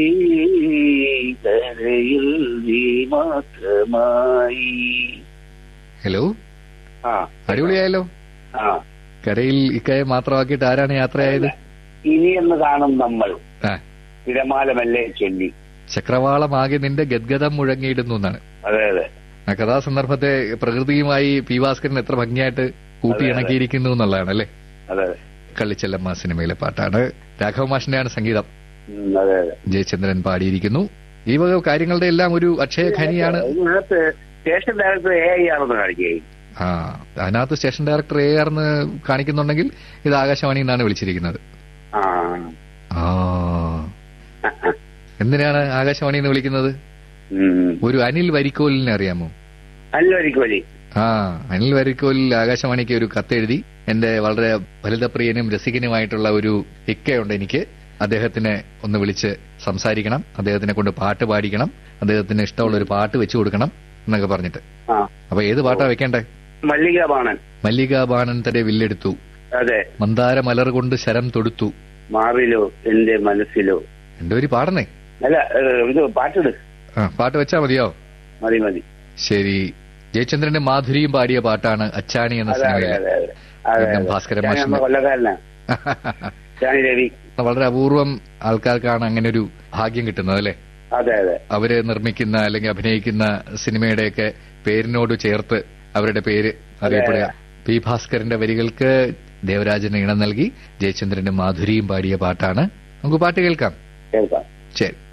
ഈ കരയിൽ നീ മാത്രമായി ഹലോ ആ അടിപൊളിയായല്ലോ ആ കരയിൽ ഇക്കയെ മാത്രമാക്കിയിട്ട് ആരാണ് യാത്രയായത് ഇനി എന്ന് കാണും നമ്മൾ ആ തിരമാലമല്ലേ ചൊല്ലി ചക്രവാളമാകെ നിന്റെ ഗദ്ഗതം മുഴങ്ങിയിടുന്നു എന്നാണ് അതെ അതെ ആ കഥാസന്ദർഭത്തെ പ്രകൃതിയുമായി പി ഭാസ്കരൻ എത്ര ഭംഗിയായിട്ട് കൂട്ടിയിണക്കിയിരിക്കുന്നു എന്നുള്ളതാണ് അല്ലേ അതെ അതെ കള്ളിച്ചെല്ലമ്മ സിനിമയിലെ പാട്ടാണ് രാഘവ മാഷിന്റെയാണ് സംഗീതം ഉം, അതെ അതെ ജയചന്ദ്രൻ പാടിയിരിക്കുന്നു ഈ വക കാര്യങ്ങളുടെ എല്ലാം ഒരു അക്ഷയ ഖനിയാണ് ഇതിനകത്ത് സ്റ്റേഷൻ ഡയറക്ടർ എ ഐ ആണെന്ന് കാണിക്കുകയും ആ അതിനകത്ത് സ്റ്റേഷൻ ഡയറക്ടർ എ ആർന്ന് കാണിക്കുന്നുണ്ടെങ്കിൽ ഇത് ആകാശവാണി എന്നാണ് വിളിച്ചിരിക്കുന്നത് ആ ആ എന്തിനാണ് ആകാശവാണി എന്ന് വിളിക്കുന്നത് ഉം. ഒരു അനിൽ വരിക്കോലിനെ അറിയാമോ നല്ലൊരിക്കും വലി ആ അനിൽ വരിക്കോലിൽ ആകാശവാണിക്ക് ഒരു കത്തെഴുതി എന്റെ വളരെ ഫലിതപ്രിയനും രസികനുമായിട്ടുള്ള ഒരു ഇക്കയുണ്ട് എനിക്ക് അദ്ദേഹത്തിനെ ഒന്ന് വിളിച്ച് സംസാരിക്കണം അദ്ദേഹത്തിനെ കൊണ്ട് പാട്ട് പാടിക്കണം അദ്ദേഹത്തിന് ഇഷ്ടമുള്ള ഒരു പാട്ട് വെച്ചു കൊടുക്കണം എന്നൊക്കെ പറഞ്ഞിട്ട് ആ അപ്പൊ ഏത് പാട്ടാ വെക്കണ്ടേ മല്ലിക ബാണൻ മല്ലികാ ബാണൻ തന്റെ വില്ലെടുത്തു അതെ മന്ദാര മലർ കൊണ്ട് ശരം തൊടുത്തു മാറിലോ എന്റെ മനസ്സിലോ എന്റെ ഒരു പാടണേ അല്ല ഏഹ്, ഇത് പാട്ടിട് ആ പാട്ട് വെച്ചാ മതിയോ മതി മതി ശരി ജയചന്ദ്രന്റെ മാധുരിയും പാടിയ പാട്ടാണ് അച്ചാണി എന്ന അതെ അതെ സിനിമയിലെ അതെ അതെ അതെ എല്ലാം അതെ ഭാസ്കരൻ ഞാൻ മാഷിന്റെ- നമ്മുടെ കൊല്ലക്കാരനാ ഷാനി രവി വളരെ അപൂർവം ആൾക്കാർക്കാണ് അങ്ങനെ ഒരു ഭാഗ്യം കിട്ടുന്നത് അല്ലെ അതെ അതെ അവര് നിർമ്മിക്കുന്ന അല്ലെങ്കിൽ അഭിനയിക്കുന്ന സിനിമയുടെയൊക്കെ പേരിനോട് ചേർത്ത് അവരുടെ പേര് അറിയപ്പെടുക പി ഭാസ്കരന്റെ വരികൾക്ക് ദേവരാജന് ഇണം നൽകി ജയചന്ദ്രന്റെ മാധുരിയും പാടിയ പാട്ടാണ് നമുക്ക് പാട്ട് കേൾക്കാം കേൾക്കാം ശരി